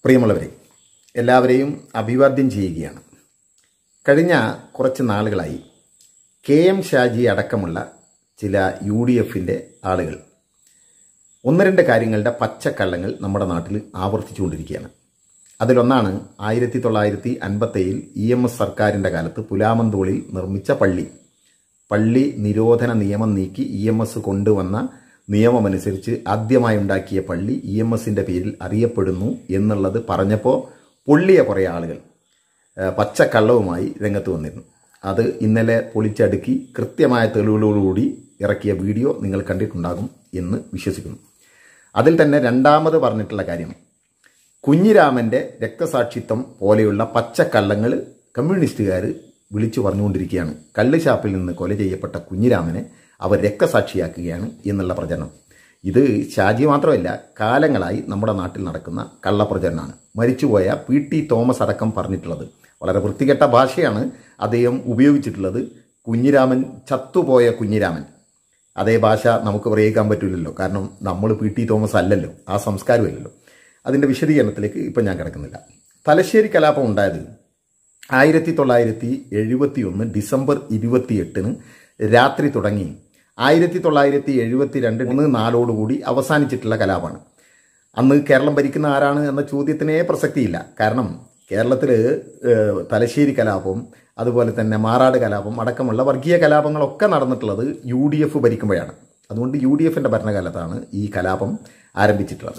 പ്രിയമുള്ളവരെ എല്ലാവരെയും അഭിവാദ്യം ചെയ്യുകയാണ് കഴിഞ്ഞ കുറച്ച് നാളുകളായി കെ എം ഷാജി അടക്കമുള്ള ചില യു ഡി എഫിൻ്റെ ആളുകൾ ഒന്ന് രണ്ട് കാര്യങ്ങളുടെ പച്ചക്കള്ളങ്ങൾ നമ്മുടെ നാട്ടിൽ ആവർത്തിച്ചുകൊണ്ടിരിക്കുകയാണ് അതിലൊന്നാണ് ആയിരത്തി തൊള്ളായിരത്തി അൻപത്തേഴിൽ ഇ എം എസ് സർക്കാരിൻ്റെ കാലത്ത് പുലാമന്തോളിൽ നിർമ്മിച്ച പള്ളി പള്ളി നിരോധന നിയമം നീക്കി ഇ എം എസ് കൊണ്ടുവന്ന നിയമമനുസരിച്ച് ആദ്യമായി ഉണ്ടാക്കിയ പള്ളി ഇ എം എസിൻ്റെ പേരിൽ അറിയപ്പെടുന്നു എന്നുള്ളത് പറഞ്ഞപ്പോൾ പൊള്ളിയ കുറേ ആളുകൾ ഏഹ്, പച്ചക്കള്ളവുമായി രംഗത്ത് വന്നിരുന്നു അത് ഇന്നലെ പൊളിച്ചടുക്കി കൃത്യമായ തെളിവുകളോടുകൂടി ഇറക്കിയ വീഡിയോ നിങ്ങൾ കണ്ടിട്ടുണ്ടാകും എന്ന് വിശ്വസിക്കുന്നു അതിൽ തന്നെ രണ്ടാമത് പറഞ്ഞിട്ടുള്ള കാര്യം കുഞ്ഞിരാമൻ്റെ രക്തസാക്ഷിത്വം പോലെയുള്ള പച്ചക്കള്ളങ്ങൾ കമ്മ്യൂണിസ്റ്റുകാർ വിളിച്ചു പറഞ്ഞുകൊണ്ടിരിക്കുകയാണ് കള്ളുഷാപ്പിൽ നിന്ന് കൊല ചെയ്യപ്പെട്ട കുഞ്ഞിരാമനെ അവർ രക്തസാക്ഷിയാക്കുകയാണ് എന്നുള്ള പ്രചരണം ഇത് ഷാജി മാത്രമല്ല കാലങ്ങളായി നമ്മുടെ നാട്ടിൽ നടക്കുന്ന കള്ളപ്രചരണമാണ് മരിച്ചുപോയ പി ടി തോമസ് അടക്കം പറഞ്ഞിട്ടുള്ളത് വളരെ വൃത്തികെട്ട ഭാഷയാണ് അദ്ദേഹം ഉപയോഗിച്ചിട്ടുള്ളത് കുഞ്ഞിരാമൻ ചത്തുപോയ കുഞ്ഞിരാമൻ അതേ ഭാഷ നമുക്ക് പ്രയോഗിക്കാൻ പറ്റില്ലല്ലോ കാരണം നമ്മൾ പി ടി തോമസ് അല്ലല്ലോ ആ സംസ്കാരമില്ലല്ലോ അതിൻ്റെ വിശദീകരണത്തിലേക്ക് ഇപ്പം ഞാൻ കിടക്കുന്നില്ല തലശ്ശേരി കലാപം ഉണ്ടായത് ആയിരത്തി തൊള്ളായിരത്തി എഴുപത്തി ഒന്ന് ഡിസംബർ ഇരുപത്തിയെട്ടിന് രാത്രി തുടങ്ങി ആയിരത്തി തൊള്ളായിരത്തി എഴുപത്തി രണ്ട് മൂന്ന് നാലോടുകൂടി അവസാനിച്ചിട്ടുള്ള കലാപമാണ് അന്ന് കേരളം ഭരിക്കുന്ന ആരാണ് എന്ന ചോദ്യത്തിനേ പ്രസക്തിയില്ല കാരണം കേരളത്തിൽ തലശ്ശേരി കലാപവും അതുപോലെ തന്നെ മാറാട് കലാപം അടക്കമുള്ള വർഗീയ കലാപങ്ങളൊക്കെ നടന്നിട്ടുള്ളത് യു ഡി എഫ് ഭരിക്കുമ്പോഴാണ് അതുകൊണ്ട് യു ഡി എഫിൻ്റെ ഭരണകാലത്താണ് ഈ കലാപം ആരംഭിച്ചിട്ടുള്ളത്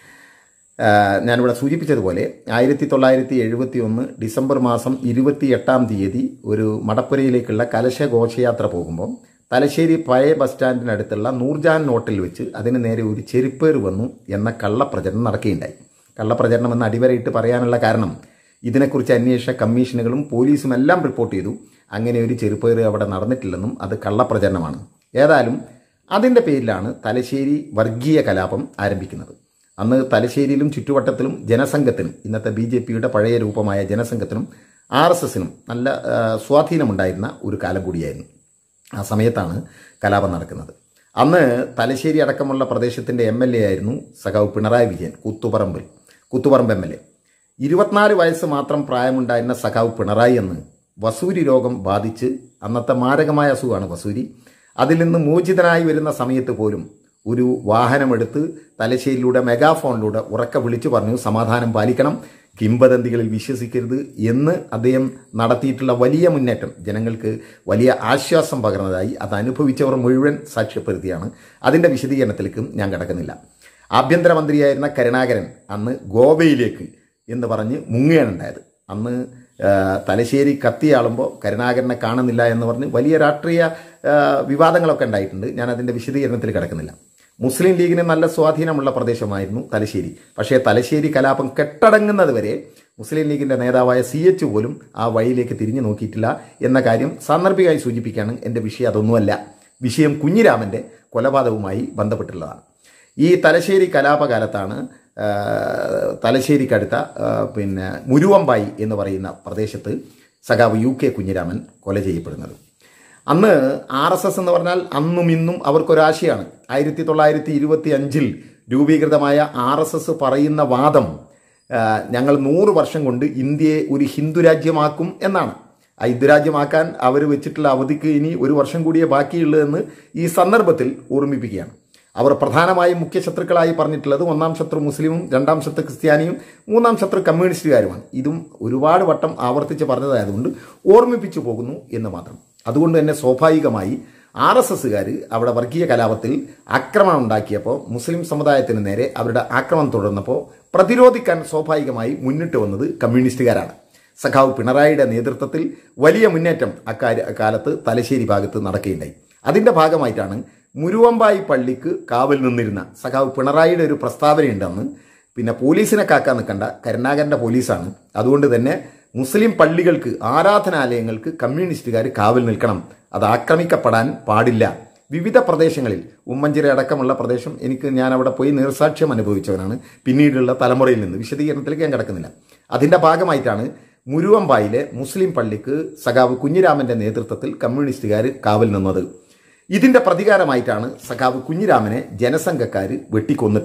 ആഹ് ഞാനിവിടെ സൂചിപ്പിച്ചതുപോലെ ആയിരത്തി തൊള്ളായിരത്തി എഴുപത്തി ഒന്ന് ഡിസംബർ മാസം ഇരുപത്തി എട്ടാം തീയതി ഒരു മടപ്പുരയിലേക്കുള്ള കലശ ഘോഷയാത്ര പോകുമ്പോൾ തലശ്ശേരി പഴയ ബസ് സ്റ്റാൻഡിനടുത്തുള്ള നൂർജാൻ നോട്ടിൽ വെച്ച് അതിന് നേരെ ഒരു ചെരുപ്പേറ് വന്നു എന്ന കള്ളപ്രചരണം നടക്കുകയുണ്ടായി കള്ളപ്രചരണം എന്ന് അടിവരയിട്ട് പറയാനുള്ള കാരണം ഇതിനെക്കുറിച്ച് അന്വേഷണ കമ്മീഷനുകളും പോലീസും എല്ലാം റിപ്പോർട്ട് ചെയ്തു അങ്ങനെ ഒരു ചെരുപ്പേറ് അവിടെ നടന്നിട്ടില്ലെന്നും അത് കള്ളപ്രചരണമാണ് ഏതായാലും അതിൻ്റെ പേരിലാണ് തലശ്ശേരി വർഗീയ കലാപം ആരംഭിക്കുന്നത് അന്ന് തലശ്ശേരിയിലും ചുറ്റുവട്ടത്തിലും ജനസംഘത്തിനും ഇന്നത്തെ ബി ജെ പിയുടെ പഴയ രൂപമായ ജനസംഘത്തിനും ആർ എസ് എസിനും നല്ല ആ, സ്വാധീനമുണ്ടായിരുന്ന ഒരു കാലം കൂടിയായിരുന്നു ആ സമയത്താണ് കലാപം നടക്കുന്നത് അന്ന് തലശ്ശേരി അടക്കമുള്ള പ്രദേശത്തിൻ്റെ എം എൽ എ ആയിരുന്നു സഖാവ് പിണറായി വിജയൻ കൂത്തുപറമ്പിൽ കൂത്തുപറമ്പ് എം എൽ എ ഇരുപത്തിനാല് വയസ്സ് മാത്രം പ്രായമുണ്ടായിരുന്ന സഖാവ് പിണറായി എന്ന് വസൂരി രോഗം ബാധിച്ച് അന്നത്തെ മാരകമായ അസുഖമാണ് വസൂരി അതിൽ നിന്ന് മോചിതനായി വരുന്ന സമയത്ത് പോലും ഒരു വാഹനമെടുത്ത് തലശ്ശേരിയിലൂടെ മെഗാഫോണിലൂടെ ഉറക്കെ വിളിച്ചു പറഞ്ഞു സമാധാനം പാലിക്കണം കിംവദന്തികളിൽ വിശ്വസിക്കരുത് എന്ന് അദ്ദേഹം നടത്തിയിട്ടുള്ള വലിയ മുന്നേറ്റം ജനങ്ങൾക്ക് വലിയ ആശ്വാസം പകർന്നതായി അത് അനുഭവിച്ചവർ മുഴുവൻ സാക്ഷ്യപ്പെടുത്തിയാണ് അതിൻ്റെ വിശദീകരണത്തിലേക്കും ഞാൻ കിടക്കുന്നില്ല ആഭ്യന്തരമന്ത്രിയായിരുന്ന കരുണാകരൻ അന്ന് ഗോവയിലേക്ക് എന്ന് പറഞ്ഞ് മുങ്ങുകയാണ് ഉണ്ടായത് അന്ന് ആ, തലശ്ശേരി കത്തിയാളുമ്പോൾ കരുണാകരനെ കാണുന്നില്ല എന്ന് പറഞ്ഞ് വലിയ രാഷ്ട്രീയ ആ, വിവാദങ്ങളൊക്കെ ഉണ്ടായിട്ടുണ്ട് ഞാൻ അതിൻ്റെ വിശദീകരണത്തിൽ കിടക്കുന്നില്ല മുസ്ലിം ലീഗിന് നല്ല സ്വാധീനമുള്ള പ്രദേശമായിരുന്നു തലശ്ശേരി പക്ഷേ തലശ്ശേരി കലാപം കെട്ടടങ്ങുന്നത് വരെ മുസ്ലിം ലീഗിൻ്റെ നേതാവായ സി എച്ച് പോലും ആ വഴിയിലേക്ക് തിരിഞ്ഞു നോക്കിയിട്ടില്ല എന്ന കാര്യം സാന്ദർഭികമായി സൂചിപ്പിക്കുകയാണ് എൻ്റെ വിഷയം അതൊന്നുമല്ല വിഷയം കുഞ്ഞിരാമൻ്റെ കൊലപാതകവുമായി ബന്ധപ്പെട്ടുള്ളതാണ് ഈ തലശ്ശേരി കലാപകാലത്താണ് ആ, തലശ്ശേരിക്കടുത്ത ആ, പിന്നെ മുരുവമ്പായി എന്ന് പറയുന്ന പ്രദേശത്ത് സഖാവ് യു കെ കുഞ്ഞിരാമൻ കൊല ചെയ്യപ്പെടുന്നത് അന്ന് ആർ എസ് എസ് എന്ന് പറഞ്ഞാൽ അന്നും ഇന്നും അവർക്കൊരാശയാണ് ആയിരത്തി തൊള്ളായിരത്തി ഇരുപത്തി അഞ്ചിൽ രൂപീകൃതമായ ആർ എസ് എസ് പറയുന്ന വാദം ആ, ഞങ്ങൾ നൂറ് വർഷം കൊണ്ട് ഇന്ത്യയെ ഒരു ഹിന്ദു രാജ്യമാക്കും എന്നാണ് ആ ഹിന്ദു രാജ്യമാക്കാൻ അവർ വെച്ചിട്ടുള്ള അവധിക്ക് ഇനി ഒരു വർഷം കൂടിയേ ബാക്കിയുള്ളതെന്ന് ഈ സന്ദർഭത്തിൽ ഓർമ്മിപ്പിക്കുകയാണ് അവർ പ്രധാനമായും മുഖ്യ ശത്രുക്കളായി പറഞ്ഞിട്ടുള്ളത് ഒന്നാം ശത്രു മുസ്ലിമും രണ്ടാം ശത്രു ക്രിസ്ത്യാനിയും മൂന്നാം ശത്രു കമ്മ്യൂണിസ്റ്റുകാരുമാണ് ഇതും ഒരുപാട് വട്ടം ആവർത്തിച്ച് പറഞ്ഞതായതുകൊണ്ട് ഓർമ്മിപ്പിച്ചു പോകുന്നു എന്ന് മാത്രം അതുകൊണ്ട് തന്നെ സ്വാഭാവികമായി ആർ എസ് എസ്സുകാർ അവിടെ വർഗീയ കലാപത്തിൽ ആക്രമണം ഉണ്ടാക്കിയപ്പോൾ മുസ്ലിം സമുദായത്തിന് നേരെ അവരുടെ ആക്രമണം തുടർന്നപ്പോൾ പ്രതിരോധിക്കാൻ സ്വാഭാവികമായി മുന്നിട്ട് വന്നത് കമ്മ്യൂണിസ്റ്റുകാരാണ് സഖാവ് പിണറായിയുടെ നേതൃത്വത്തിൽ വലിയ മുന്നേറ്റം അക്കാര്യ കാലത്ത് തലശ്ശേരി ഭാഗത്ത് നടക്കുകയുണ്ടായി അതിൻ്റെ ഭാഗമായിട്ടാണ് മുരുവമ്പായി പള്ളിക്ക് കാവൽ നിന്നിരുന്ന സഖാവ് പിണറായിയുടെ ഒരു പ്രസ്താവനയുണ്ടെന്ന് പിന്നെ പോലീസിനെ കാക്കാൻ നിൽക്കേണ്ട കരുണാകരൻ്റെ പോലീസാണ് അതുകൊണ്ട് തന്നെ മുസ്ലിം പള്ളികൾക്ക് ആരാധനാലയങ്ങൾക്ക് കമ്മ്യൂണിസ്റ്റുകാർ കാവൽ നിൽക്കണം അത് ആക്രമിക്കപ്പെടാൻ പാടില്ല വിവിധ പ്രദേശങ്ങളിൽ ഉമ്മഞ്ചിറ അടക്കമുള്ള പ്രദേശം എനിക്ക് ഞാൻ അവിടെ പോയി നീർസാക്ഷ്യം അനുഭവിച്ചവനാണ് പിന്നീടുള്ള തലമുറയിൽ നിന്ന് വിശദീകരണത്തിലേക്ക് ഞാൻ കിടക്കുന്നില്ല അതിൻ്റെ ഭാഗമായിട്ടാണ് മുരുവമ്പായിലെ മുസ്ലിം പള്ളിക്ക് സഖാവ് കുഞ്ഞിരാമൻ്റെ നേതൃത്വത്തിൽ കമ്മ്യൂണിസ്റ്റുകാർ കാവൽ നിന്നത് ഇതിന്റെ പ്രതികാരമായിട്ടാണ് സഖാവ് കുഞ്ഞിരാമനെ ജനസംഘക്കാർ വെട്ടിക്കൊന്നിട്ടുള്ളത്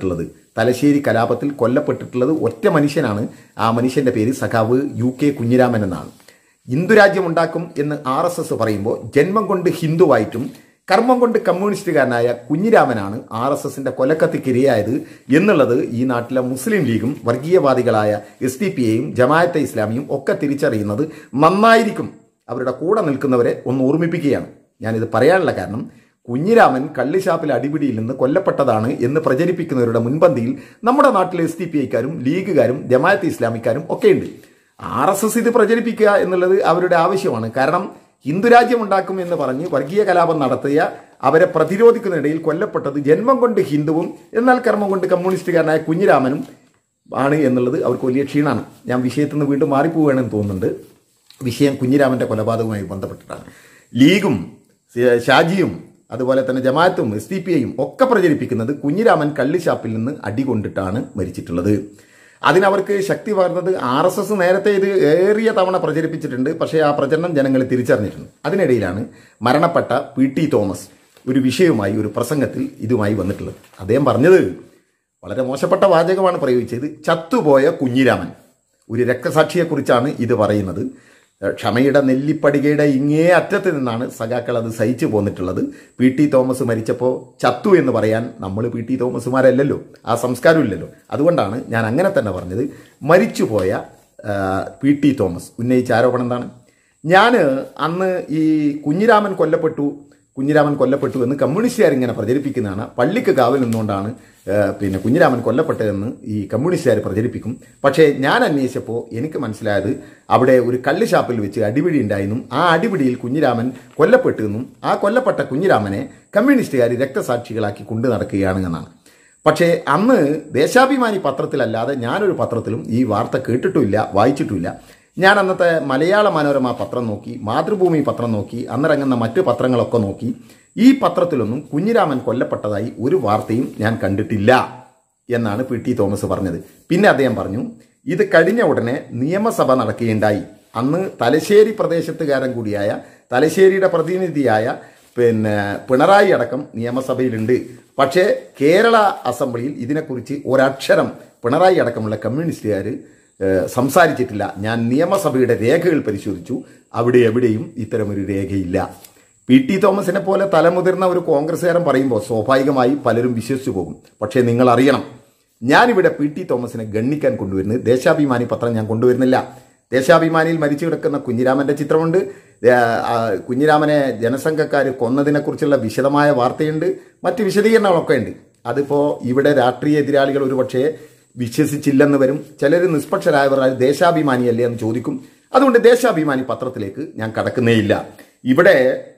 തലശ്ശേരി കലാപത്തിൽ കൊല്ലപ്പെട്ടിട്ടുള്ളത് ഒറ്റ മനുഷ്യനാണ് ആ മനുഷ്യന്റെ പേര് സഖാവ് യു കെ കുഞ്ഞിരാമൻ എന്നാണ് ഹിന്ദുരാജ്യം ഉണ്ടാക്കും എന്ന് ആർ എസ് എസ് പറയുമ്പോൾ ജന്മം കൊണ്ട് ഹിന്ദുവായിട്ടും കർമ്മം കൊണ്ട് കമ്മ്യൂണിസ്റ്റുകാരനായ കുഞ്ഞിരാമനാണ് ആർ എസ് എസിന്റെ കൊലക്കത്തിക്കിരയായത് എന്നുള്ളത് ഈ നാട്ടിലെ മുസ്ലിം ലീഗും വർഗീയവാദികളായ എസ് ഡി പി എയും ജമായത്തെ ഇസ്ലാമിയും ഒക്കെ തിരിച്ചറിയുന്നത് നന്നായിരിക്കും അവരുടെ കൂടെ നിൽക്കുന്നവരെ ഒന്ന് ഓർമ്മിപ്പിക്കുകയാണ് ഞാനിത് പറയാനുള്ള കാരണം കുഞ്ഞിരാമൻ കള്ളിഷാപ്പിൽ അടിപിടിയിൽ നിന്ന് കൊല്ലപ്പെട്ടതാണ് എന്ന് പ്രചരിപ്പിക്കുന്നവരുടെ മുൻപന്തിയിൽ നമ്മുടെ നാട്ടിലെ എസ് ഡി പി ഐക്കാരും ലീഗുകാരും ജമായത്ത് ഇസ്ലാമിക്കാരും ഒക്കെയുണ്ട് ആർ എസ് എസ് ഇത് പ്രചരിപ്പിക്കുക എന്നുള്ളത് അവരുടെ ആവശ്യമാണ് കാരണം ഹിന്ദുരാജ്യം ഉണ്ടാക്കും എന്ന് പറഞ്ഞ് വർഗീയ കലാപം നടത്തിയ അവരെ പ്രതിരോധിക്കുന്നതിനിടയിൽ കൊല്ലപ്പെട്ടത് ജന്മം കൊണ്ട് ഹിന്ദുവും എന്നാൽ കർമ്മം കൊണ്ട് കമ്മ്യൂണിസ്റ്റുകാരനായ കുഞ്ഞിരാമനും ആണ് എന്നുള്ളത് അവർക്ക് വലിയ ക്ഷീണമാണ് ഞാൻ വിഷയത്തിൽ നിന്ന് വീണ്ടും മാറിപ്പോവുകയാണെന്ന് തോന്നുന്നുണ്ട് വിഷയം കുഞ്ഞിരാമന്റെ കൊലപാതകവുമായി ബന്ധപ്പെട്ടിട്ടാണ് ലീഗും സ- ഷാജിയും അതുപോലെ തന്നെ ജമാഅത്തും എസ് ഡി പി ഐയും ഒക്കെ പ്രചരിപ്പിക്കുന്നത് കുഞ്ഞിരാമൻ കള്ളിഷാപ്പിൽ നിന്ന് അടികൊണ്ടിട്ടാണ് മരിച്ചിട്ടുള്ളത് അതിനവർക്ക് ശക്തി പകർന്നത് ആർ എസ് എസ് നേരത്തെ ഇത് ഏറിയ തവണ പ്രചരിപ്പിച്ചിട്ടുണ്ട് പക്ഷേ ആ പ്രചരണം ജനങ്ങൾ തിരിച്ചറിഞ്ഞിട്ടുണ്ട് അതിനിടയിലാണ് മരണപ്പെട്ട പി ടി തോമസ് ഒരു വിഷയവുമായി ഒരു പ്രസംഗത്തിൽ ഇതുമായി വന്നിട്ടുള്ളത് അദ്ദേഹം പറഞ്ഞത് വളരെ മോശപ്പെട്ട വാചകമാണ് പ്രയോഗിച്ചത് ചത്തുപോയ കുഞ്ഞിരാമൻ ഒരു രക്തസാക്ഷിയെക്കുറിച്ചാണ് ഇത് പറയുന്നത് ഏഹ് ക്ഷമയുടെ നെല്ലിപ്പടികയുടെ ഇങ്ങേ അറ്റത്ത് നിന്നാണ് സഖാക്കൾ അത് സഹിച്ചു പോന്നിട്ടുള്ളത് പി ടി തോമസ് മരിച്ചപ്പോൾ ചത്തു എന്ന് പറയാൻ നമ്മൾ പി ടി തോമസുമാരല്ലല്ലോ ആ സംസ്കാരം ഇല്ലല്ലോ അതുകൊണ്ടാണ് ഞാൻ അങ്ങനെ തന്നെ പറഞ്ഞത് മരിച്ചുപോയ ഏഹ്, പി ടി തോമസ് ഉന്നയിച്ച ആരോപണം എന്താണ് ഞാൻ അന്ന് ഈ കുഞ്ഞിരാമൻ കൊല്ലപ്പെട്ടു കുഞ്ഞിരാമൻ കൊല്ലപ്പെട്ടു എന്ന് കമ്മ്യൂണിസ്റ്റുകാർ ഇങ്ങനെ പ്രചരിപ്പിക്കുന്നതാണ് പള്ളിക്ക് കാവൽ നിന്നുകൊണ്ടാണ് ഏഹ്, പിന്നെ കുഞ്ഞിരാമൻ കൊല്ലപ്പെട്ടതെന്ന് ഈ കമ്മ്യൂണിസ്റ്റുകാർ പ്രചരിപ്പിക്കും പക്ഷേ ഞാൻ അന്വേഷിച്ചപ്പോൾ എനിക്ക് മനസ്സിലായത് അവിടെ ഒരു കള്ള് ഷാപ്പിൽ വെച്ച് അടിപിടി ഉണ്ടായെന്നും ആ അടിപിടിയിൽ കുഞ്ഞിരാമൻ കൊല്ലപ്പെട്ടു എന്നും ആ കൊല്ലപ്പെട്ട കുഞ്ഞിരാമനെ കമ്മ്യൂണിസ്റ്റുകാർ രക്തസാക്ഷികളാക്കി കൊണ്ടു നടക്കുകയാണ് എന്നാണ് പക്ഷേ അന്ന് ദേശാഭിമാനി പത്രത്തിലല്ലാതെ ഞാനൊരു പത്രത്തിലും ഈ വാർത്ത കേട്ടിട്ടുമില്ല വായിച്ചിട്ടുമില്ല ഞാൻ അന്നത്തെ മലയാള മനോരമ പത്രം നോക്കി മാതൃഭൂമി പത്രം നോക്കി അന്നിറങ്ങുന്ന മറ്റു പത്രങ്ങളൊക്കെ നോക്കി ഈ പത്രത്തിലൊന്നും കുഞ്ഞിരാമൻ കൊല്ലപ്പെട്ടതായി ഒരു വാർത്തയും ഞാൻ കണ്ടിട്ടില്ല എന്നാണ് പി ടി തോമസ് പറഞ്ഞത് പിന്നെ അദ്ദേഹം പറഞ്ഞു ഇത് കഴിഞ്ഞ ഉടനെ നിയമസഭ നടക്കുകയുണ്ടായി അന്ന് തലശ്ശേരി പ്രദേശത്തുകാരൻ കൂടിയായ തലശ്ശേരിയുടെ പ്രതിനിധിയായ പിന്നെ പിണറായി അടക്കം നിയമസഭയിലുണ്ട് പക്ഷേ കേരള അസംബ്ലിയിൽ ഇതിനെക്കുറിച്ച് ഒരക്ഷരം പിണറായി അടക്കമുള്ള കമ്മ്യൂണിസ്റ്റുകാർ ഏഹ്, സംസാരിച്ചിട്ടില്ല ഞാൻ നിയമസഭയുടെ രേഖകൾ പരിശോധിച്ചു അവിടെ എവിടെയും ഇത്തരമൊരു രേഖയില്ല പി ടി തോമസിനെ പോലെ തലമുതിർന്ന ഒരു കോൺഗ്രസ്സുകാരൻ പറയുമ്പോൾ സ്വാഭാവികമായി പലരും വിശ്വസിച്ചു പോകും പക്ഷേ നിങ്ങൾ അറിയണം ഞാനിവിടെ പി ടി തോമസിനെ ഗണ്ണിക്കാൻ കൊണ്ടുവരുന്നത് ദേശാഭിമാനി പത്രം ഞാൻ കൊണ്ടുവരുന്നില്ല ദേശാഭിമാനിയിൽ മരിച്ചു കിടക്കുന്ന കുഞ്ഞിരാമന്റെ ചിത്രമുണ്ട് ഏ, ആ, കുഞ്ഞിരാമനെ ജനസംഘക്കാർ കൊന്നതിനെക്കുറിച്ചുള്ള വിശദമായ വാർത്തയുണ്ട് മറ്റ് വിശദീകരണങ്ങളൊക്കെ ഉണ്ട് അതിപ്പോൾ ഇവിടെ രാഷ്ട്രീയ എതിരാളികൾ ഒരുപക്ഷേ വിശ്വസിച്ചില്ലെന്ന് വരും ചിലർ നിഷ്പക്ഷരായവർ അത് ദേശാഭിമാനിയല്ലേ എന്ന് ചോദിക്കും അതുകൊണ്ട് ദേശാഭിമാനി പത്രത്തിലേക്ക് ഞാൻ കടക്കുന്നേയില്ല ഇവിടെ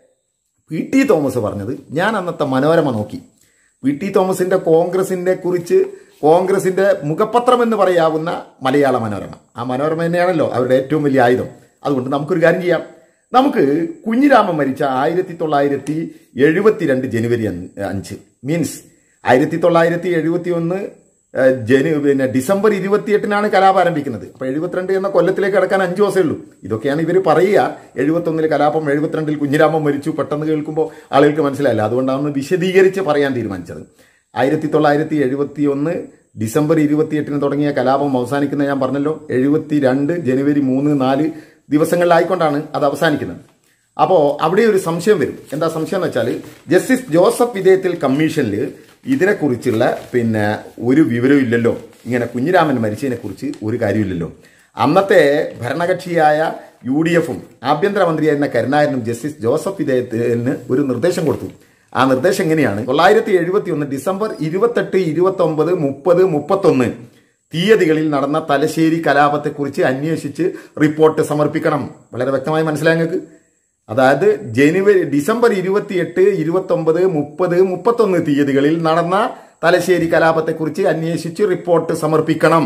പി ടി തോമസ് പറഞ്ഞത് ഞാൻ അന്നത്തെ മനോരമ നോക്കി പി ടി തോമസിന്റെ കോൺഗ്രസിനെ കുറിച്ച് കോൺഗ്രസിന്റെ മുഖപത്രം എന്ന് പറയാവുന്ന മലയാള മനോരമ ആ മനോരമ തന്നെയാണല്ലോ അവരുടെ ഏറ്റവും വലിയ ആയുധം അതുകൊണ്ട് നമുക്കൊരു കാര്യം ചെയ്യാം നമുക്ക് കുഞ്ഞിരാമൻ മരിച്ച ആയിരത്തി തൊള്ളായിരത്തി എഴുപത്തിരണ്ട് ജനുവരി അഞ്ച് അഞ്ച് മീൻസ് ആയിരത്തി തൊള്ളായിരത്തി എഴുപത്തി ഒന്ന് ഏഹ്, ജനു പിന്നെ ഡിസംബർ ഇരുപത്തിയെട്ടിനാണ് കലാപം ആരംഭിക്കുന്നത് അപ്പൊ എഴുപത്തിരണ്ട് എന്ന കൊല്ലത്തിലേക്ക് കിടക്കാൻ അഞ്ചു ദിവസമേ ഉള്ളൂ ഇതൊക്കെയാണ് ഇവർ പറയുക എഴുപത്തൊന്നിൽ കലാപം എഴുപത്തിരണ്ടിൽ കുഞ്ഞിരാമൻ മരിച്ചു പെട്ടെന്ന് കേൾക്കുമ്പോൾ ആളുകൾക്ക് മനസ്സിലായില്ല അതുകൊണ്ടാണ് വിശദീകരിച്ച് പറയാൻ തീരുമാനിച്ചത് ആയിരത്തി തൊള്ളായിരത്തി എഴുപത്തി ഒന്ന് ഡിസംബർ ഇരുപത്തിയെട്ടിന് തുടങ്ങിയ കലാപം അവസാനിക്കുന്ന ഞാൻ പറഞ്ഞല്ലോ എഴുപത്തി രണ്ട് ജനുവരി മൂന്ന് നാല് ദിവസങ്ങളിലായിക്കൊണ്ടാണ് അത് അവസാനിക്കുന്നത് അപ്പോൾ അവിടെ ഒരു സംശയം വരും എന്താ സംശയം എന്ന് വെച്ചാൽ ജസ്റ്റിസ് ജോസഫ് വിധേയത്തിൽ കമ്മീഷനിൽ ഇതിനെക്കുറിച്ചുള്ള പിന്നെ ഒരു വിവരവും ഇല്ലല്ലോ ഇങ്ങനെ കുഞ്ഞിരാമൻ മരിച്ചതിനെ കുറിച്ച് ഒരു കാര്യമില്ലല്ലോ അന്നത്തെ ഭരണകക്ഷിയായ യു ഡി എഫും ആഭ്യന്തരമന്ത്രിയായിരുന്ന കരുണാകരനും ജസ്റ്റിസ് ജോസഫ് വിധേയത്തിന് ഒരു നിർദ്ദേശം കൊടുത്തു ആ നിർദ്ദേശം എങ്ങനെയാണ് തൊള്ളായിരത്തി എഴുപത്തി ഒന്ന് ഡിസംബർ ഇരുപത്തെട്ട് ഇരുപത്തി ഒമ്പത് മുപ്പത് മുപ്പത്തൊന്ന് തീയതികളിൽ നടന്ന തലശ്ശേരി കലാപത്തെക്കുറിച്ച് അന്വേഷിച്ച് റിപ്പോർട്ട് സമർപ്പിക്കണം വളരെ വ്യക്തമായി മനസ്സിലായി നിങ്ങൾക്ക് അതായത് ജനുവരി ഡിസംബർ ഇരുപത്തിയെട്ട് ഇരുപത്തൊമ്പത് മുപ്പത് മുപ്പത്തൊന്ന് തീയതികളിൽ നടന്ന തലശ്ശേരി കലാപത്തെക്കുറിച്ച് അന്വേഷിച്ച് റിപ്പോർട്ട് സമർപ്പിക്കണം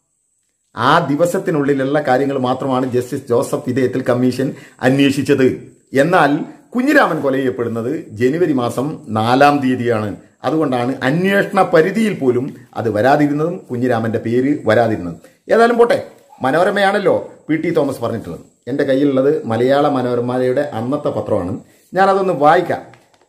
ആ ദിവസത്തിനുള്ളിലുള്ള കാര്യങ്ങൾ മാത്രമാണ് ജസ്റ്റിസ് ജോസഫ് വിധേയത്തിൽ കമ്മീഷൻ അന്വേഷിച്ചത് എന്നാൽ കുഞ്ഞിരാമൻ കൊല ചെയ്യപ്പെടുന്നത് ജനുവരി മാസം നാലാം തീയതിയാണ് അതുകൊണ്ടാണ് അന്വേഷണ പരിധിയിൽ പോലും അത് വരാതിരുന്നതും കുഞ്ഞിരാമന്റെ പേര് വരാതിരുന്നതും ഏതായാലും പോട്ടെ മനോരമയാണല്ലോ പി ടി തോമസ് പറഞ്ഞിട്ടുള്ളത് എൻ്റെ കയ്യിലുള്ളത് മലയാള മനോരമയുടെ അന്നത്തെ പത്രമാണ് ഞാനതൊന്ന് വായിക്കാം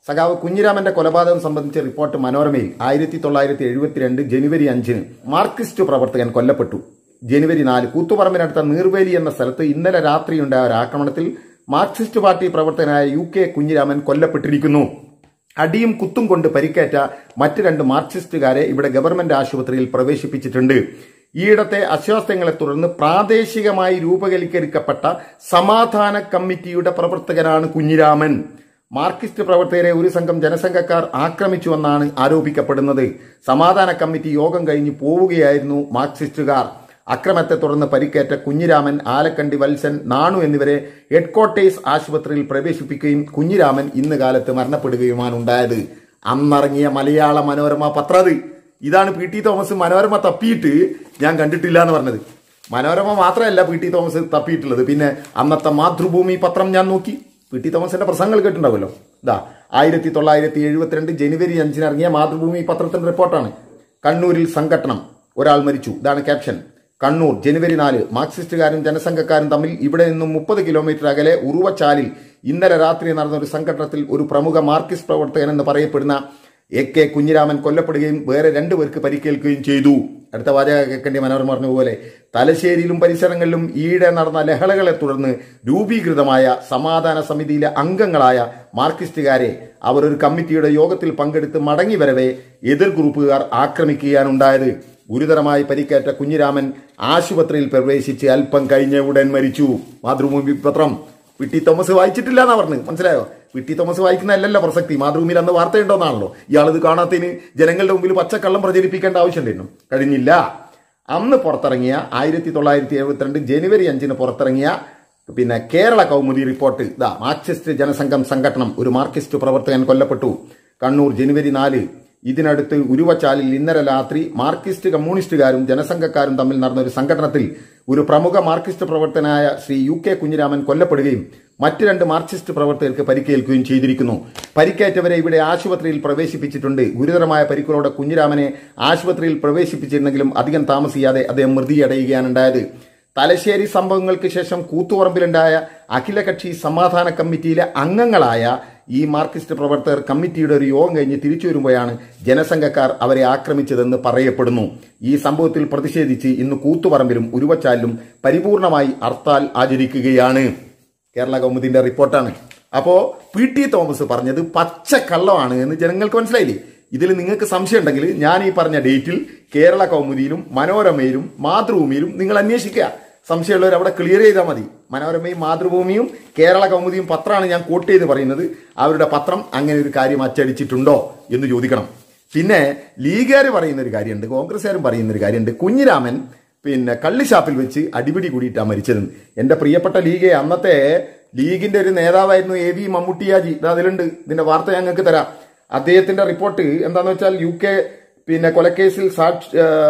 സഖാവ് കുഞ്ഞിരാമന്റെ കൊലപാതകം സംബന്ധിച്ച റിപ്പോർട്ട് മനോരമയിൽ ആയിരത്തി തൊള്ളായിരത്തി എഴുപത്തിരണ്ട് ജനുവരി അഞ്ചിന് മാർക്സിസ്റ്റ് പ്രവർത്തകൻ കൊല്ലപ്പെട്ടു ജനുവരി നാല് കൂത്തുപറമ്പിനടുത്ത നീർവേലി എന്ന സ്ഥലത്ത് ഇന്നലെ രാത്രിയുണ്ടായ ഒരു ആക്രമണത്തിൽ മാർക്സിസ്റ്റ് പാർട്ടി പ്രവർത്തകനായ യു കെ കുഞ്ഞിരാമൻ കൊല്ലപ്പെട്ടിരിക്കുന്നു അടിയും കുത്തും കൊണ്ട് പരിക്കേറ്റ മറ്റ് രണ്ട് മാർക്സിസ്റ്റുകാരെ ഇവിടെ ഗവൺമെന്റ് ആശുപത്രിയിൽ പ്രവേശിപ്പിച്ചിട്ടുണ്ട് ഈയിടത്തെ അസ്വാസ്ഥ്യങ്ങളെ തുടർന്ന് പ്രാദേശികമായി രൂപവൽക്കരിക്കപ്പെട്ട സമാധാന കമ്മിറ്റിയുടെ പ്രവർത്തകനാണ് കുഞ്ഞിരാമൻ മാർക്സിസ്റ്റ് പ്രവർത്തകരെ ഒരു സംഘം ജനസംഘക്കാർ ആക്രമിച്ചുവെന്നാണ് ആരോപിക്കപ്പെടുന്നത് സമാധാന കമ്മിറ്റി യോഗം കഴിഞ്ഞ് പോവുകയായിരുന്നു മാർക്സിസ്റ്റുകാർ അക്രമത്തെ തുടർന്ന് പരിക്കേറ്റ കുഞ്ഞിരാമൻ ആലക്കണ്ടി വത്സൻ നാണു എന്നിവരെ ഹെഡ്ക്വാർട്ടേഴ്സ് ആശുപത്രിയിൽ പ്രവേശിപ്പിക്കുകയും കുഞ്ഞിരാമൻ ഇന്ന് കാലത്ത് മരണപ്പെടുകയുമാണ് ഉണ്ടായത് അന്നിറങ്ങിയ മലയാള മനോരമ പത്രം ഇതാണ് പി ടി തോമസ് മനോരമ തപ്പിയിട്ട് ഞാൻ കണ്ടിട്ടില്ല എന്ന് പറഞ്ഞത് മനോരമ മാത്രമല്ല പി ടി തോമസ് തപ്പിയിട്ടുള്ളത് പിന്നെ അന്നത്തെ മാതൃഭൂമി പത്രം ഞാൻ നോക്കി പി ടി തോമസിന്റെ പ്രസംഗങ്ങൾ കേട്ടിട്ടുണ്ടാവുമല്ലോ ഇതാ ആയിരത്തി തൊള്ളായിരത്തി എഴുപത്തിരണ്ട് ജനുവരി അഞ്ചിന് ഇറങ്ങിയ മാതൃഭൂമി പത്രത്തിന്റെ റിപ്പോർട്ടാണ് കണ്ണൂരിൽ സംഘട്ടനം ഒരാൾ മരിച്ചു ഇതാണ് ക്യാപ്ഷൻ കണ്ണൂർ ജനുവരി നാല് മാർക്സിസ്റ്റുകാരും ജനസംഘക്കാരും തമ്മിൽ ഇവിടെ നിന്നും മുപ്പത് കിലോമീറ്റർ അകലെ ഉറുവച്ചാലിൽ ഇന്നലെ രാത്രി നടന്ന ഒരു സംഘട്ടനത്തിൽ ഒരു പ്രമുഖ മാർക്സിസ്റ്റ് പ്രവർത്തകൻ എന്ന് പറയപ്പെടുന്ന എ കെ കുഞ്ഞിരാമൻ കൊല്ലപ്പെടുകയും വേറെ രണ്ടുപേർക്ക് പരിക്കേൽക്കുകയും ചെയ്തു അടുത്ത വാചക കേൾക്കേണ്ടി മനോരമ പറഞ്ഞ പോലെ തലശ്ശേരിയിലും പരിസരങ്ങളിലും ഈയിടെ നടന്ന ലഹളകളെ തുടർന്ന് രൂപീകൃതമായ സമാധാന സമിതിയിലെ അംഗങ്ങളായ മാർക്സിസ്റ്റുകാരെ അവർ ഒരു കമ്മിറ്റിയുടെ യോഗത്തിൽ പങ്കെടുത്ത് മടങ്ങി വരവെ എതിർ ഗ്രൂപ്പുകാർ ആക്രമിക്കുകയാണ് ഉണ്ടായത് ഗുരുതരമായി പരിക്കേറ്റ കുഞ്ഞിരാമൻ ആശുപത്രിയിൽ പ്രവേശിച്ച് അല്പം കഴിഞ്ഞ ഉടൻ മരിച്ചു മാതൃഭൂമി പത്രം പിട്ടി തോമസ് വായിച്ചിട്ടില്ല എന്നാ പറഞ്ഞു മനസ്സിലായോ പിട്ടി തോമസ് വായിക്കുന്നതല്ലല്ലോ പ്രസക്തി മാതൃഭൂമിയിൽ അന്ന് വാർത്തയുണ്ടോന്നാണല്ലോ ഇയാളിത് കാണാത്തതിന് ജനങ്ങളുടെ മുമ്പിൽ പച്ചക്കള്ളം പ്രചരിപ്പിക്കേണ്ട ആവശ്യമുണ്ടായിരുന്നു കഴിഞ്ഞില്ല അന്ന് പുറത്തിറങ്ങിയ ആയിരത്തി തൊള്ളായിരത്തി എഴുപത്തിരണ്ട് ജനുവരി അഞ്ചിന് പുറത്തിറങ്ങിയ പിന്നെ കേരള കൗമുദി റിപ്പോർട്ട് ഇതാ മാർക്സിസ്റ്റ് ജനസംഘം സംഘടനം ഒരു മാർക്സിസ്റ്റ് പ്രവർത്തകൻ കൊല്ലപ്പെട്ടു കണ്ണൂർ ജനുവരി നാല് ഇതിനടുത്ത് ഉരുവച്ചാലിൽ ഇന്നലെ രാത്രി മാർക്സിസ്റ്റ് കമ്മ്യൂണിസ്റ്റുകാരും ജനസംഘക്കാരും തമ്മിൽ നടന്ന ഒരു സംഘടനത്തിൽ ഒരു പ്രമുഖ മാർക്സിസ്റ്റ് പ്രവർത്തനായ ശ്രീ യു കെ കുഞ്ഞിരാമൻ കൊല്ലപ്പെടുകയും മറ്റ് രണ്ട് മാർക്സിസ്റ്റ് പ്രവർത്തകർക്ക് പരിക്കേൽക്കുകയും ചെയ്തിരിക്കുന്നു പരിക്കേറ്റവരെ ഇവിടെ ആശുപത്രിയിൽ പ്രവേശിപ്പിച്ചിട്ടുണ്ട് ഗുരുതരമായ പരിക്കുകളോടെ കുഞ്ഞിരാമനെ ആശുപത്രിയിൽ പ്രവേശിപ്പിച്ചിരുന്നെങ്കിലും അധികം താമസിയാതെ അദ്ദേഹം മൃതിയടയുകയാണ് ഉണ്ടായത് തലശ്ശേരി സംഭവങ്ങൾക്ക് ശേഷം കൂത്തുപറമ്പിലുണ്ടായ അഖിലകക്ഷി സമാധാന കമ്മിറ്റിയിലെ അംഗങ്ങളായ ഈ മാർക്സിസ്റ്റ് പ്രവർത്തകർ കമ്മിറ്റിയുടെ ഒരു യോഗം കഴിഞ്ഞ് തിരിച്ചു വരുമ്പോഴാണ് ജനസംഘക്കാർ അവരെ ആക്രമിച്ചതെന്ന് പറയപ്പെടുന്നു ഈ സംഭവത്തിൽ പ്രതിഷേധിച്ച് ഇന്ന് കൂത്തുപറമ്പിലും ഉരുവച്ചാലിലും പരിപൂർണമായി ഹർത്താൽ ആചരിക്കുകയാണ് കേരള കൗമുദിന്റെ റിപ്പോർട്ടാണ് അപ്പോ പി ടി തോമസ് പറഞ്ഞത് പച്ച കള്ളമാണ് എന്ന് ജനങ്ങൾക്ക് മനസ്സിലായില്ലേ ഇതിൽ നിങ്ങൾക്ക് സംശയം ഉണ്ടെങ്കിൽ ഞാൻ ഈ പറഞ്ഞ ഡേറ്റിൽ കേരള കൗമുദിയിലും മനോരമയിലും മാതൃഭൂമിയിലും നിങ്ങൾ അന്വേഷിക്കുക സംശയമുള്ളവർ അവിടെ ക്ലിയർ ചെയ്താൽ മതി മനോരമയും മാതൃഭൂമിയും കേരള കൗമുദിയും പത്രമാണ് ഞാൻ കോട്ട് ചെയ്ത് പറയുന്നത് അവരുടെ പത്രം അങ്ങനെ ഒരു കാര്യം അച്ചടിച്ചിട്ടുണ്ടോ എന്ന് ചോദിക്കണം പിന്നെ ലീഗുകാർ പറയുന്ന ഒരു കാര്യമുണ്ട് കോൺഗ്രസ്സുകാരും പറയുന്ന ഒരു കാര്യമുണ്ട് കുഞ്ഞിരാമൻ പിന്നെ കള്ളിഷാപ്പിൽ വെച്ച് അടിപിടി കൂടിയിട്ടാണ് മരിച്ചത് എൻ്റെ പ്രിയപ്പെട്ട ലീഗെ അന്നത്തെ ലീഗിന്റെ ഒരു നേതാവായിരുന്നു എ വി മമ്മൂട്ടിയാജി ഇത് അതിലുണ്ട് ഇതിന്റെ വാർത്ത ഞങ്ങൾക്ക് തരാം അദ്ദേഹത്തിന്റെ റിപ്പോർട്ട് എന്താന്ന് വെച്ചാൽ യു കെ പിന്നെ കൊലക്കേസിൽ സാക്ഷി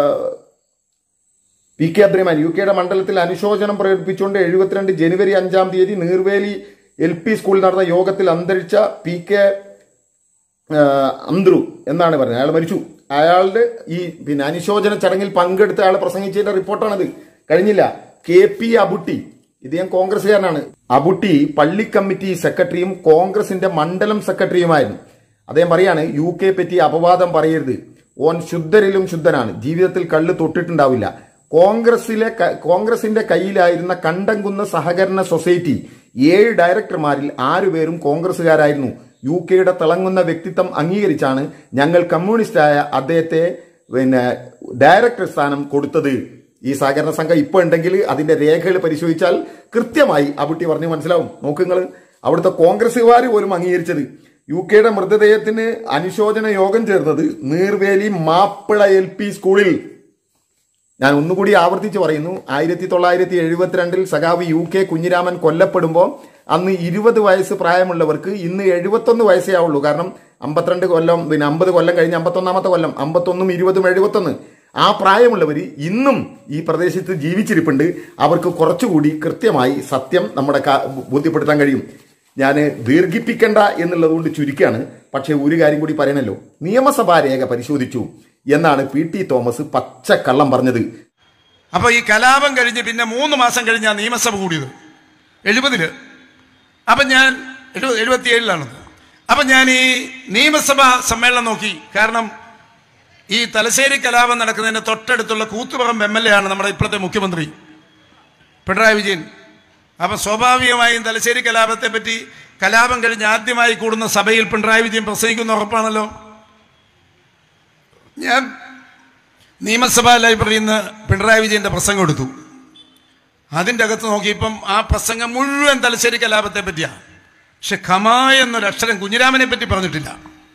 പി കെ അബ്ദുറഹ്മാൻ യു കെയുടെ മണ്ഡലത്തിൽ അനുശോചനം പ്രകടിപ്പിച്ചുകൊണ്ട് എഴുപത്തിരണ്ട് ജനുവരി അഞ്ചാം തീയതി നീർവേലി എൽ പി സ്കൂളിൽ നടന്ന യോഗത്തിൽ അന്തരിച്ച പി കെ അന്ത്രു എന്നാണ് പറഞ്ഞത് അയാൾ മരിച്ചു അയാളുടെ ഈ പിന്നെ അനുശോചന ചടങ്ങിൽ പങ്കെടുത്ത അയാൾ പ്രസംഗിച്ചതിന്റെ റിപ്പോർട്ടാണിത് കഴിഞ്ഞില്ല കെ പി അബുട്ടി ഇത് ഞാൻ കോൺഗ്രസ്സുകാരനാണ് അബുട്ടി പള്ളി കമ്മിറ്റി സെക്രട്ടറിയും കോൺഗ്രസിന്റെ മണ്ഡലം സെക്രട്ടറിയുമായിരുന്നു അദ്ദേഹം പറയാണ് യു കെ പറ്റി അപവാദം പറയരുത് ഓൻ ശുദ്ധരിലും ശുദ്ധനാണ് ജീവിതത്തിൽ കള്ള് തൊട്ടിട്ടുണ്ടാവില്ല കോൺഗ്രസിലെ ക- കോൺഗ്രസിന്റെ കയ്യിലായിരുന്ന കണ്ടംകുന്ന് സഹകരണ സൊസൈറ്റി ഏഴ് ഡയറക്ടർമാരിൽ ആറുപേരും കോൺഗ്രസുകാരായിരുന്നു യു കെയുടെ തിളങ്ങുന്ന വ്യക്തിത്വം അംഗീകരിച്ചാണ് ഞങ്ങൾ കമ്മ്യൂണിസ്റ്റായ അദ്ദേഹത്തെ പിന്നെ ഡയറക്ടർ സ്ഥാനം കൊടുത്തത് ഈ സഹകരണ സംഘം ഇപ്പൊ ഉണ്ടെങ്കിൽ അതിന്റെ രേഖകൾ പരിശോധിച്ചാൽ കൃത്യമായി അബുട്ടി പറഞ്ഞ് മനസ്സിലാവും നോക്കുങ്ങൾ അവിടുത്തെ കോൺഗ്രസുകാർ പോലും അംഗീകരിച്ചത് യു കെയുടെ മൃതദേഹത്തിന് അനുശോചന യോഗം ചേർന്നത് നീർവേലി മാപ്പിള എൽ പി സ്കൂളിൽ ഞാൻ ഒന്നുകൂടി ആവർത്തിച്ച് പറയുന്നു ആയിരത്തി തൊള്ളായിരത്തി എഴുപത്തിരണ്ടിൽ സഖാവ് യു കെ കുഞ്ഞിരാമൻ കൊല്ലപ്പെടുമ്പോൾ അന്ന് ഇരുപത് വയസ്സ് പ്രായമുള്ളവർക്ക് ഇന്ന് എഴുപത്തൊന്ന് വയസ്സേ ആവുള്ളൂ കാരണം അമ്പത്തിരണ്ട് കൊല്ലം പിന്നെ അമ്പത് കൊല്ലം കഴിഞ്ഞ് അമ്പത്തൊന്നാമത്തെ കൊല്ലം അമ്പത്തൊന്നും ഇരുപതും എഴുപത്തൊന്ന് ആ പ്രായമുള്ളവർ ഇന്നും ഈ പ്രദേശത്ത് ജീവിച്ചിരിപ്പുണ്ട് അവർക്ക് കുറച്ചുകൂടി കൃത്യമായി സത്യം നമ്മുടെ ക- ബോധ്യപ്പെടുത്താൻ കഴിയും ഞാൻ ദീർഘിപ്പിക്കണ്ട എന്നുള്ളതുകൊണ്ട് ചുരുക്കാണ് പക്ഷേ ഒരു കാര്യം കൂടി പറയണല്ലോ നിയമസഭാ രേഖ പരിശോധിച്ചു എന്നാണ് പി ടി തോമസ് പച്ചക്കള്ളം പറഞ്ഞത് അപ്പൊ ഈ കലാപം കഴിഞ്ഞ് പിന്നെ മൂന്ന് മാസം കഴിഞ്ഞാണ് നിയമസഭ കൂടിയത് എഴുപതില് അപ്പൊ ഞാൻ എഴുപത്തി ഏഴിലാണത് അപ്പൊ ഞാൻ ഈ നിയമസഭാ സമ്മേളനം നോക്കി കാരണം ഈ തലശ്ശേരി കലാപം നടക്കുന്നതിന് തൊട്ടടുത്തുള്ള കൂത്തുപറമ്പ് എം എൽ എ ആണ് നമ്മുടെ ഇപ്പോഴത്തെ മുഖ്യമന്ത്രി പിണറായി വിജയൻ അപ്പൊ സ്വാഭാവികമായും തലശ്ശേരി കലാപത്തെ പറ്റി കലാപം കഴിഞ്ഞ് ആദ്യമായി കൂടുന്ന സഭയിൽ പിണറായി വിജയൻ പ്രസംഗിക്കുന്ന ഉറപ്പാണല്ലോ ഞാൻ നിയമസഭാ ലൈബ്രറിയിൽ നിന്ന് പിണറായി വിജയന്റെ പ്രസംഗം എടുത്തു അതിൻ്റെ അകത്ത് നോക്കിയപ്പം ആ പ്രസംഗം മുഴുവൻ തലശ്ശേരി കലാപത്തെ പറ്റിയാണ് പക്ഷെ ഖമാ എന്നൊരു അക്ഷരം കുഞ്ഞിരാമനെ പറ്റി പറഞ്ഞിട്ടില്ല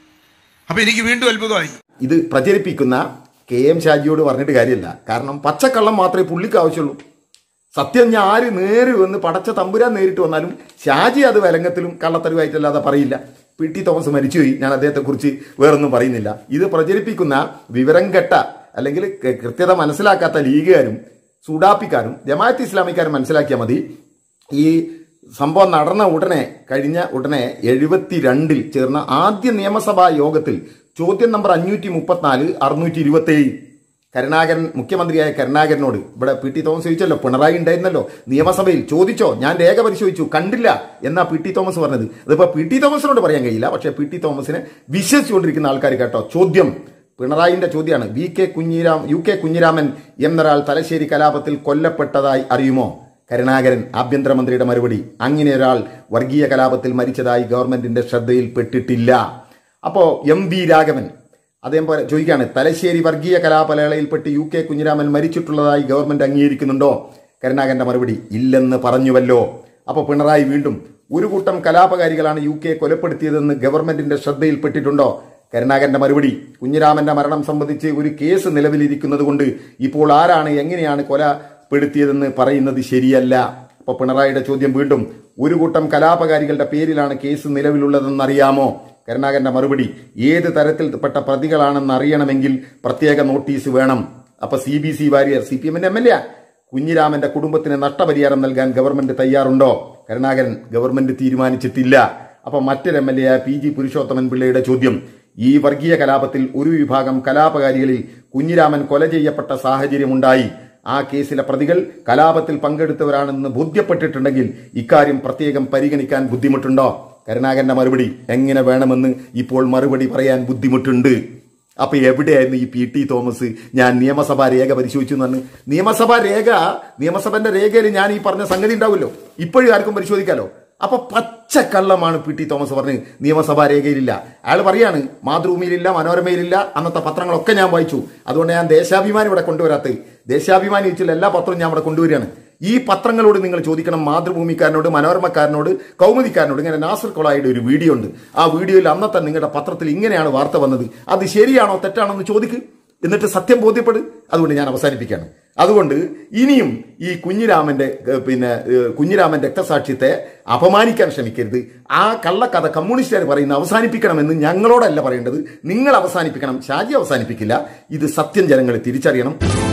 അപ്പൊ എനിക്ക് വീണ്ടും അത്ഭുതമായി ഇത് പ്രചരിപ്പിക്കുന്ന കെ എം ഷാജിയോട് പറഞ്ഞിട്ട് കാര്യമില്ല കാരണം പച്ചക്കള്ളം മാത്രമേ പുള്ളിക്ക് ആവശ്യമുള്ളൂ സത്യം ഞാൻ ആര് നേര് വന്ന് പടച്ച തമ്പുരാൻ നേരിട്ട് വന്നാലും ഷാജി അത് വലങ്ങത്തിലും കള്ളത്തരുവായിട്ടല്ലാതെ പറയില്ല പി ടി തോമസ് മരിച്ചുപോയി ഞാൻ അദ്ദേഹത്തെക്കുറിച്ച് വേറൊന്നും പറയുന്നില്ല ഇത് പ്രചരിപ്പിക്കുന്ന വിവരം കെട്ട അല്ലെങ്കിൽ ക- കൃത്യത മനസ്സിലാക്കാത്ത ലീഗുകാരും സുഡാപ്പിക്കാരും ജമാഅത്ത് ഇസ്ലാമിക്കാരും മനസ്സിലാക്കിയാൽ മതി ഈ സംഭവം നടന്ന ഉടനെ കഴിഞ്ഞ ഉടനെ എഴുപത്തിരണ്ടിൽ ചേർന്ന ആദ്യ നിയമസഭാ യോഗത്തിൽ ചോദ്യം നമ്പർ അഞ്ഞൂറ്റി മുപ്പത്തിനാല് അറുന്നൂറ്റി ഇരുപത്തി ഏഴ് കരുണാകരൻ മുഖ്യമന്ത്രിയായ കരുണാകരനോട് ഇവിടെ പി ടി തോമസ് ചോദിച്ചല്ലോ പിണറായി ഉണ്ടായിരുന്നല്ലോ നിയമസഭയിൽ ചോദിച്ചോ ഞാൻ രേഖ പരിശോധിച്ചു കണ്ടില്ല എന്നാ പി ടി തോമസ് പറഞ്ഞത് അതിപ്പോ പി ടി തോമസിനോട് പറയാൻ കഴിയില്ല പക്ഷേ പി ടി തോമസിനെ വിശ്വസിച്ചുകൊണ്ടിരിക്കുന്ന ആൾക്കാർ കേട്ടോ ചോദ്യം പിണറായിന്റെ ചോദ്യമാണ് V K Kunhiram U K Kunhiraman എന്നൊരാൾ തലശ്ശേരി കലാപത്തിൽ കൊല്ലപ്പെട്ടതായി അറിയുമോ കരുണാകരൻ ആഭ്യന്തരമന്ത്രിയുടെ മറുപടി അങ്ങനെ ഒരാൾ വർഗീയ കലാപത്തിൽ മരിച്ചതായി ഗവൺമെന്റിന്റെ ശ്രദ്ധയിൽപ്പെട്ടിട്ടില്ല അപ്പോ എം വി രാഘവൻ അദ്ദേഹം പോലെ ചോദിക്കുകയാണ് തലശ്ശേരി വർഗീയ കലാപലകളയിൽപ്പെട്ട് യു കെ കുഞ്ഞിരാമൻ മരിച്ചിട്ടുള്ളതായി ഗവൺമെന്റ് അംഗീകരിക്കുന്നുണ്ടോ കരുണാകരന്റെ മറുപടി ഇല്ലെന്ന് പറഞ്ഞുവല്ലോ അപ്പോൾ പിണറായി വീണ്ടും ഒരു കൂട്ടം കലാപകാരികളാണ് യു കെ കൊലപ്പെടുത്തിയതെന്ന് ഗവൺമെന്റിന്റെ ശ്രദ്ധയിൽപ്പെട്ടിട്ടുണ്ടോ കരുണാകരന്റെ മറുപടി കുഞ്ഞിരാമന്റെ മരണം സംബന്ധിച്ച് ഒരു കേസ് നിലവിലിരിക്കുന്നത് കൊണ്ട് ഇപ്പോൾ ആരാണ് എങ്ങനെയാണ് കൊലപ്പെടുത്തിയതെന്ന് പറയുന്നത് ശരിയല്ല അപ്പൊ പിണറായിയുടെ ചോദ്യം വീണ്ടും ഒരു കൂട്ടം കലാപകാരികളുടെ പേരിലാണ് കേസ് നിലവിലുള്ളതെന്നറിയാമോ കരുണാകരന്റെ മറുപടി ഏത് തരത്തിൽപ്പെട്ട പ്രതികളാണെന്ന് അറിയണമെങ്കിൽ പ്രത്യേക നോട്ടീസ് വേണം അപ്പൊ C B C Warrier C P എമ്മിന്റെ എം എൽ എ കുഞ്ഞിരാമന്റെ കുടുംബത്തിന് നഷ്ടപരിഹാരം നൽകാൻ ഗവൺമെന്റ് തയ്യാറുണ്ടോ കരുണാകരൻ ഗവൺമെന്റ് തീരുമാനിച്ചിട്ടില്ല അപ്പൊ മറ്റൊരു M L A P G Purushothaman പിള്ളയുടെ ചോദ്യം ഈ വർഗീയ കലാപത്തിൽ ഒരു വിഭാഗം കലാപകാരികളിൽ കുഞ്ഞിരാമൻ കൊല ചെയ്യപ്പെട്ട സാഹചര്യമുണ്ടായി ആ കേസിലെ പ്രതികൾ കലാപത്തിൽ പങ്കെടുത്തവരാണെന്ന് ബോധ്യപ്പെട്ടിട്ടുണ്ടെങ്കിൽ ഇക്കാര്യം പ്രത്യേകം പരിഗണിക്കാൻ ബുദ്ധിമുട്ടുണ്ടോ കരുണാകരന്റെ മറുപടി എങ്ങനെ വേണമെന്ന് ഇപ്പോൾ മറുപടി പറയാൻ ബുദ്ധിമുട്ടുണ്ട് അപ്പൊ എവിടെയായിരുന്നു ഈ പി ടി തോമസ് ഞാൻ നിയമസഭാ രേഖ പരിശോധിച്ചു എന്ന് പറഞ്ഞു നിയമസഭാ രേഖ നിയമസഭന്റെ രേഖയിൽ ഞാൻ ഈ പറഞ്ഞ സംഗതി ഉണ്ടാവുമല്ലോ ഇപ്പോഴും ആർക്കും പരിശോധിക്കാലോ അപ്പൊ പച്ചക്കള്ളമാണ് പി ടി തോമസ് പറഞ്ഞ് നിയമസഭാ രേഖയിലില്ല അയാൾ പറയാണ് മാതൃഭൂമിയിലില്ല മനോരമയിലില്ല അന്നത്തെ പത്രങ്ങളൊക്കെ ഞാൻ വായിച്ചു അതുകൊണ്ട് ഞാൻ ദേശാഭിമാനി ഇവിടെ കൊണ്ടുവരാത്തത് ദേശാഭിമാനി വെച്ചുള്ള എല്ലാ പത്രവും ഞാൻ ഇവിടെ കൊണ്ടുവരികയാണ് ഈ പത്രങ്ങളോട് നിങ്ങൾ ചോദിക്കണം മാതൃഭൂമിക്കാരനോട് മനോരമക്കാരനോട് കൗമുദിക്കാരനോട് ഇങ്ങനെ നാസർ കൊളായുടെ ഒരു വീഡിയോ ഉണ്ട് ആ വീഡിയോയിൽ അന്നത്തെ നിങ്ങളുടെ പത്രത്തിൽ ഇങ്ങനെയാണ് വാർത്ത വന്നത് അത് ശരിയാണോ തെറ്റാണോ എന്ന് ചോദിക്ക് എന്നിട്ട് സത്യം ബോധ്യപ്പെടും അതുകൊണ്ട് ഞാൻ അവസാനിപ്പിക്കുകയാണ് അതുകൊണ്ട് ഇനിയും ഈ കുഞ്ഞിരാമന്റെ ഏഹ്, പിന്നെ ഏഹ്, കുഞ്ഞിരാമൻ രക്തസാക്ഷ്യത്തെ അപമാനിക്കാൻ ശ്രമിക്കരുത് ആ കള്ളക്കഥ കമ്മ്യൂണിസ്റ്റുകാർ പറയുന്ന അവസാനിപ്പിക്കണമെന്ന് ഞങ്ങളോടല്ല പറയേണ്ടത് നിങ്ങൾ അവസാനിപ്പിക്കണം ഷാജി അവസാനിപ്പിക്കില്ല ഇത് സത്യം ജനങ്ങൾ തിരിച്ചറിയണം